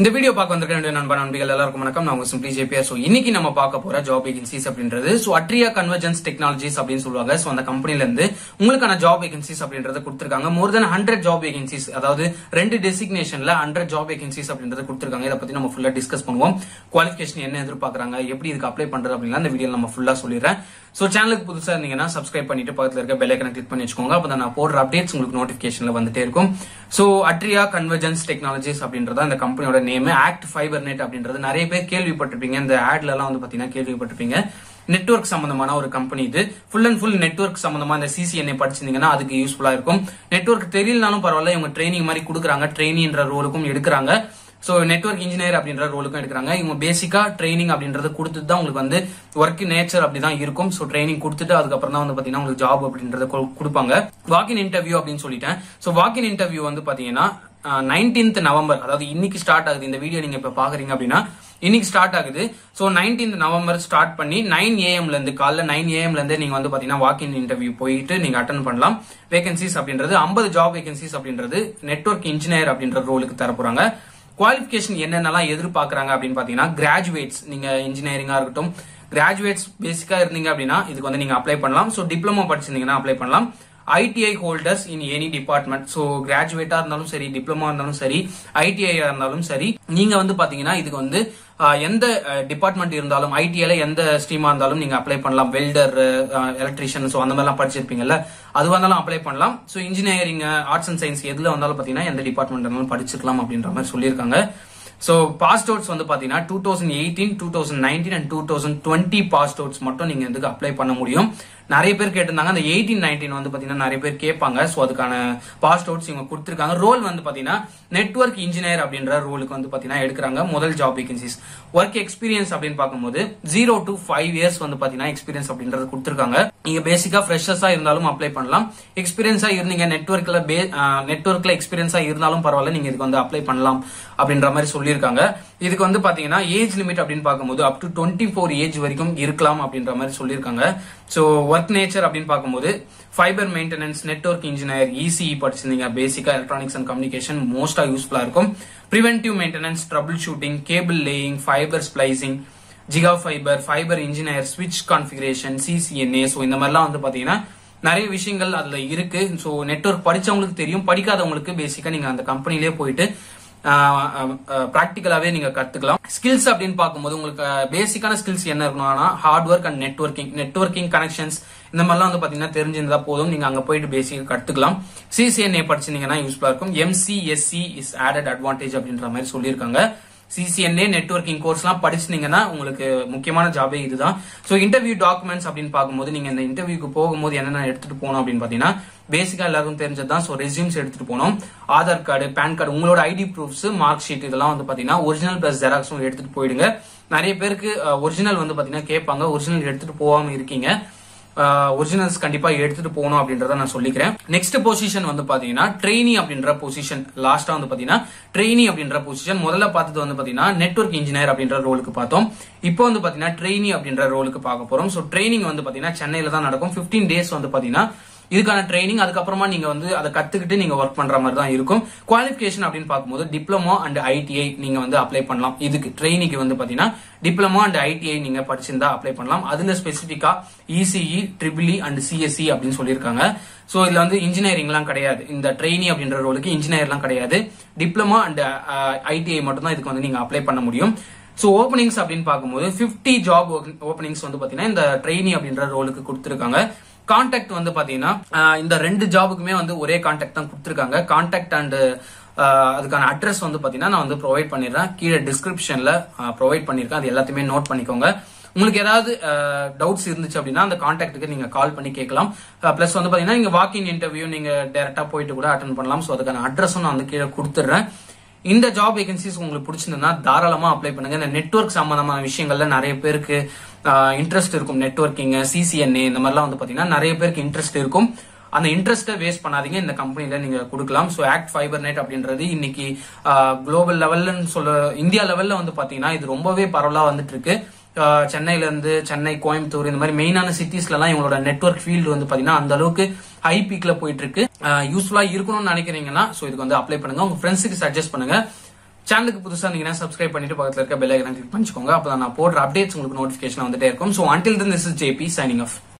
இந்த வீடியோ பார்க்க வந்திருக்க வேண்டிய நண்பன் நண்பிகள் எல்லாருக்கும் வணக்கம் நான் உங்க சிம்பிளி ஜேபிஆர் ஸோ இன்னைக்கு நம்ம பார்க்க போற ஜாப் வேகன்சிஸ் அப்படின்றது ஸோ அட்ரியா கன்வர்ஜென்ஸ் டெக்னாலஜிஸ் அப்படின்னு சொல்லுவாங்க ஸோ அந்த கம்பெனில இருந்து உங்களுக்கான ஜாப் வேகன்சிஸ் அப்படின்றத கொடுத்திருக்காங்க more then hundred job vacancies அதாவது ரெண்டு டெசிக்னேஷன்ல ஹண்ட்ரட் ஜாப் வேகன்சிஸ் அப்படின்றத கொடுத்திருக்காங்க இதை பத்தி நம்ம ஃபுல்லா டிஸ்கஸ் பண்ணுவோம் குவாலிஃபிகேஷன் என்ன எதிர்பார்க்கறாங்க எப்படி இதுக்கு அப்ளை பண்றது அப்படின்னா இந்த வீடியோ நம்ம ஃபுல்லா சொல்லிடுறேன் ஸோ சேனலுக்கு புதுசா இருந்தீங்கன்னா சப்ஸ்கிரைப் பண்ணிட்டு பக்கத்துல இருக்க பெல் ஐக்கனை கிளிக் பண்ணி வச்சுக்கோங்க அப்போ நான் போடுற அப்டேட்ஸ் உங்களுக்கு நோட்டிபிகேஷன்ல வந்துட்டே இருக்கும் ஸோ அட்ரியா கன்வர்ஜென்ஸ் டெக்னாலஜிஸ் அப்படின்றத இந்த கம்பெனியோட நேம் ஆக்ட் ஃபைபர் நெட் அப்படின்றது நிறைய பேர் கேள்விப்பட்டிருப்பீங்க இந்த ஆட்ல எல்லாம் வந்து பாத்தீங்கன்னா கேள்விப்பட்டிருப்பீங்க நெட்வொர்க் சம்பந்தமான ஒரு கம்பெனி இது ஃபுல் அண்ட் ஃபுல் நெட்வொர்க் சம்பந்தமா இந்த சிசிஎன்ஏ படிச்சிருந்தீங்கன்னா அதுக்கு யூஸ்ஃபுல்லா இருக்கும் நெட்வொர்க் தெரியலனாலும் பரவாயில்ல இவங்க ட்ரைனிங் மாதிரி கொடுக்குறாங்க ட்ரைனின்ற ரோலுக்கும் எடுக்கிறாங்க ஸோ நெட்வொர்க் இன்ஜினியர் அப்படின்ற ரோலுக்கும் எடுக்கிறாங்க இவங்க பேசிக்கா ட்ரைனிங் அப்படின்றது கொடுத்துட்டு தான் உங்களுக்கு வந்து ஒர்க் நேச்சர் அப்படிதான் இருக்கும் ஸோ ட்ரைனிங் கொடுத்துட்டு அதுக்கப்புறம் தான் வந்து பாத்தீங்கன்னா உங்களுக்கு ஜாப் அப்படின்றத கொ- கொடுப்பாங்க வாக்கின் இன்டர்வியூ அப்படின்னு சொல்லிட்டேன் ஸோ வாக்கின் இன்டர்வியூ வந்து பாத்தீங்கன்னா நைன்டீன்த் நவம்பர் அதாவது இன்னைக்கு ஸ்டார்ட் ஆகுது இந்த வீடியோ நீங்க இப்ப பாக்குறீங்க அப்படின்னா இன்னைக்கு ஸ்டார்ட் ஆகுது ஸோ நைன்டீன்த் நவம்பர் ஸ்டார்ட் பண்ணி நைன் ஏஎம்ல இருந்து காலைல நைன் ஏஎம்ல இருந்து நீங்க வந்து பாத்தீங்கன்னா வாக்கின் இன்டர்வியூ போயிட்டு நீங்க அட்டன் பண்ணலாம் வேகன்சிஸ் அப்படின்றது 50 ஜாப் வேகன்சிஸ் அப்படின்றது நெட்வொர்க் இன்ஜினியர் அப்படின்ற ரோலுக்கு தர போறாங்க குவாலிஃபிகேஷன் என்னென்னலாம் எதிர்பார்க்கறாங்க அப்படின்னு பாத்தீங்கன்னா கிராஜுவேட்ஸ் நீங்க இன்ஜினியரிங்கா இருக்கட்டும் கிராஜுவேட்ஸ் பேசிக்கா இருந்தீங்க அப்படின்னா இதுக்கு வந்து நீங்க அப்ளை பண்ணலாம் ஸோ டிப்ளமோ படிச்சிருந்தீங்கன்னா அப்ளை பண்ணலாம் ITI holders in any department so கிராஜுவேட்டா இருந்தாலும் சரி டிப்ளமோ இருந்தாலும் சரி ஐடிஐ இருந்தாலும் சரி நீங்க வந்து பாத்தீங்கன்னா இதுக்கு வந்து ஆஹ், எந்த டிபார்ட்மெண்ட் இருந்தாலும் ஐடிஐல எந்த ஸ்ட்ரீமா இருந்தாலும் நீங்க அப்ளை பண்ணலாம் வெல்டர் எலக்ட்ரிஷியன் ஸோ அந்த மாதிரிலாம் படிச்சிருப்பீங்கல்ல அது வந்தாலும் அப்ளை பண்ணலாம் so engineering arts and science எதுல வந்தாலும் பாத்தீங்கன்னா எந்த டிபார்ட்மெண்ட் இருந்தாலும் படிச்சுக்கலாம் அப்படின்ற மாதிரி சொல்லியிருக்காங்க ஸோ பாஸ்ட் அவுட்ஸ் வந்து பாத்தீங்கன்னா two thousand eighteen two thousand nineteen and two thousand twenty passed outs மட்டும் நீங்க இதுக்கு அப்ளை பண்ண முடியும் நிறைய பேர் கேட்டிருந்தாங்க அந்த எயிட்டீன் நைன்டீன் வந்து பாத்தீங்கன்னா நிறைய பேர் கேட்பாங்க ஸோ அதுக்கான பாஸ்ட் அவுட்ஸ் இவங்க கொடுத்திருக்காங்க ரோல் வந்து பாத்தீங்கன்னா நெட்வொர்க் இன்ஜினியர் அப்படின்ற ரோலுக்கு வந்து பாத்தீங்கன்னா எடுக்கிறாங்க முதல் ஜாப் வேகன்சிஸ் ஒர்க் எக்ஸ்பீரியன்ஸ் அப்படின்னு பார்க்கும்போது ஜீரோ டு ஃபைவ் இயர்ஸ் வந்து பாத்தீங்கன்னா எக்ஸ்பீரியன்ஸ் அப்படின்றது கொடுத்திருக்காங்க நீங்க பேசிக்கா ஃப்ரெஷர்ஸா இருந்தாலும் அப்ளை பண்ணலாம் எக்ஸ்பீரியன்ஸா இருந்தீங்க நெட்வொர்க்ல நெட்வொர்க்ல எக்ஸ்பீரியன்ஸா இருந்தாலும் பரவாயில்ல நீங்க இதுக்கு வந்து அப்ளை பண்ணலாம் அப்படின்ற மாதிரி சொல்லியிருக்காங்க இதுக்கு வந்து பாத்தீங்கன்னா ஏஜ் லிமிட் அப்படின்னு பார்க்கும்போது up to twenty four age வரைக்கும் இருக்கலாம் அப்படின்ற மாதிரி சொல்லியிருக்காங்க ஸோ ஒர்க் நேச்சர் அப்படின்னு பார்க்கும்போது fibre maintenance network engineer ECE படிச்சிருந்தீங்க பேசிக்கா எலக்ட்ரானிக்ஸ் அண்ட் கம்யூனிகேஷன் மோஸ்டா யூஸ்ஃபுல்லா இருக்கும் preventive maintenance troubleshooting cable laying fibre splicing giga fibre fibre engineer ஸ்விட்ச் கான்ஃபிகரேஷன் சிசிஎன்ஏ ஸோ இந்த மாதிரிலாம் வந்து பாத்தீங்கன்னா நிறைய விஷயங்கள் அதுல இருக்கு ஸோ நெட்வொர்க் படிச்சவங்களுக்கு தெரியும் படிக்காதவங்களுக்கு பேசிக்கா நீங்க அந்த கம்பெனிலே போயிட்டு ப்ராக்டிக்கலாவே நீங்க கத்துக்கலாம் ஸ்கில்ஸ் அப்படின்னு பார்க்கும்போது உங்களுக்கு பேசிக்கான ஸ்கில்ஸ் என்ன இருக்கணும்னா hard work and networking networking connections இந்த மாதிரிலாம் வந்து பாத்தீங்கன்னா தெரிஞ்சிருந்தா போதும் நீங்க அங்க போயிட்டு பேசிக்கா கத்துக்கலாம் சிசிஎன்ஏ படிச்சீங்கன்னா யூஸ்ஃபுல்லா இருக்கும் எம்சிஎஸ்சி இஸ் ஆடட் அட்வான்டேஜ் அப்படின்ற மாதிரி சொல்லியிருக்காங்க சிசிஎன்ஏ நெட்வொர்க்கிங் கோர்ஸ்லாம் படிச்சிருந்தீங்கன்னா உங்களுக்கு முக்கியமான ஜாபே இதுதான் ஸோ இன்டர்வியூ டாக்குமெண்ட்ஸ் அப்படின்னு பார்க்கும்போது நீங்க இந்த இன்டர்வியூக்கு போகும்போது என்னென்ன எடுத்துட்டு போகணும் அப்படின்னு பாத்தீங்கன்னா பேசிக்கா எல்லாருக்கும் தெரிஞ்சது தான் ஸோ ரெசியூம்ஸ் எடுத்துட்டு போகணும் ஆதார் கார்டு பேன் கார்டு உங்களோட ஐடி ப்ரூஃப்ஸ் மார்க் ஷீட் இதெல்லாம் வந்து பாத்தீங்கன்னா ஒரிஜினல் பிளஸ் ஜெராக்ஸும் எடுத்துட்டு போயிடுங்க நிறைய பேருக்கு ஒரிஜினல் வந்து பாத்தீங்கன்னா கேட்பாங்க ஒரிஜினல் எடுத்துட்டு போகாம இருக்கீங்க ஒரிஜினல்ஸ் கண்டிப்பா எடுத்துட்டு போகணும் அப்படின்றத நான் சொல்லிக்கிறேன் நெக்ஸ்ட் பொசிஷன் வந்து பாத்தீங்கன்னா ட்ரெயினி அப்படின்ற பொசிஷன் லாஸ்டா வந்து பாத்தீங்கன்னா ட்ரெயினி அப்படின்ற பொசிஷன் முதல்ல பார்த்தது வந்து பாத்தீங்கன்னா நெட்வொர்க் இன்ஜினியர் அப்படின்ற ரோலுக்கு பார்த்தோம் இப்போ வந்து பாத்தீங்கன்னா ட்ரெயினி அப்படின்ற ரோலுக்கு பார்க்க போறோம் ஸோ ட்ரைனிங் வந்து பாத்தீங்கன்னா சென்னையில தான் நடக்கும் 15 டேஸ் வந்து பாத்தீங்கன்னா இதுக்கான ட்ரைனிங் அதுக்கப்புறமா நீங்க வந்து அதை கத்துக்கிட்டு நீங்க ஒர்க் பண்ற மாதிரி தான் இருக்கும் குவாலிஃபிகேஷன் அப்படின்னு பார்க்கும்போது டிப்ளமோ அண்ட் ஐடிஐ நீங்க வந்து அப்ளை பண்ணலாம் இதுக்கு ட்ரைனிங்க்கு வந்து பாத்தீங்கன்னா டிப்ளமோ அண்ட் ஐடிஐ நீங்க படிச்சிருந்தா அப்ளை பண்ணலாம் அதுல ஸ்பெசிபிக்கா இசிஇ ட்ரிபிள் அண்ட் சிஎஸ்சி அப்படின்னு சொல்லியிருக்காங்க சோ இதுல வந்து இன்ஜினியரிங்லாம் கிடையாது இந்த ட்ரெயினி அப்படின்ற ரோலுக்கு இன்ஜினியர்லாம் கிடையாது டிப்ளமோ அண்ட் ஐடிஐ மட்டும் தான் இதுக்கு வந்து நீங்க அப்ளை பண்ண முடியும் சோ ஓப்பனிங்ஸ் அப்படின்னு பார்க்கும்போது 50 ஜாப் ஓப்பனிங்ஸ் வந்து பாத்தீங்கன்னா இந்த ட்ரெயினி அப்படின்ற ரோலுக்கு கொடுத்திருக்காங்க கான்டாக்ட் வந்து பாத்தீங்கன்னா ஆஹ் இந்த ரெண்டு ஜாபுக்குமே வந்து ஒரே கான்டாக்ட் தான் கொடுத்திருக்காங்க கான்டாக்ட் அண்ட் அதுக்கான அட்ரஸ் வந்து பாத்தீங்கன்னா நான் வந்து ப்ரொவைட் பண்ணிடுறேன் கீழே டிஸ்கிரிப்ஷன்ல ப்ரொவைட் பண்ணிருக்கேன் அது எல்லாத்தையுமே நோட் பண்ணிக்கோங்க உங்களுக்கு ஏதாவது டவுட்ஸ் இருந்துச்சு அப்படின்னா அந்த கான்டாக்ட்டுக்கு நீங்க கால் பண்ணி கேட்கலாம் பிளஸ் வந்து பாத்தீங்கன்னா நீங்க வாக்கிங் இன்டர்வியூ நீங்க டைரக்டா போயிட்டு கூட அட்டன் பண்ணலாம் ஸோ அதுக்கான அட்ரஸும் நான் வந்து கீழே கொடுத்துட்றேன் இந்த ஜாப் வேகன்சிஸ் உங்களுக்கு பிடிச்சிருந்ததுன்னா தாராளமா அப்ளை பண்ணுங்க இந்த நெட்வொர்க் சம்பந்தமான விஷயங்கள்ல நிறைய பேருக்கு இன்ட்ரெஸ்ட் இருக்கும் நெட்வொர்க்கிங் சிசிஎன்ஏ இந்த மாதிரிலாம் வந்து பாத்தீங்கன்னா நிறைய பேருக்கு இன்ட்ரெஸ்ட் இருக்கும் அந்த இன்ட்ரெஸ்ட்டை வேஸ்ட் பண்ணாதீங்க இந்த கம்பெனில நீங்க கொடுக்கலாம் ஸோ ஆக்ட் ஃபைபர் நெட் அப்படின்றது இன்னைக்கு குளோபல் லெவல்லன்னு சொல்ல இந்தியா லெவல்ல வந்து பாத்தீங்கன்னா இது ரொம்பவே பரவலா வந்துட்டு இருக்கு ஆஹ் சென்னையில இருந்து சென்னை கோயம்புத்தூர் இந்த மாதிரி மெயினான சிட்டிஸ்ல எல்லாம் இவங்களோட நெட்வொர்க் ஃபீல்டு வந்து பாத்தீங்கன்னா அந்த அளவுக்கு ஹை பீக்ல போயிட்டு இருக்கு யூஸ்ஃபுல்லா இருக்கணும்னு நினைக்கிறீங்கன்னா சோ இதுக்கு வந்து அப்ளை பண்ணுங்க உங்க ஃப்ரெண்ட்ஸுக்கு சஜஸ்ட் பண்ணுங்க சேனலுக்கு புதுசா இருந்தீங்கன்னா சப்ஸ்கிரைப் பண்ணிட்டு பக்கத்துல இருக்க பெல் ஐக்கனை கிளிக் பண்ணிக்கோங்க அப்பதான் நான் போடுற அப்டேட்ஸ் உங்களுக்கு நோட்டிபிகேஷன் வந்துட்டே இருக்கும் so until this is JP signing of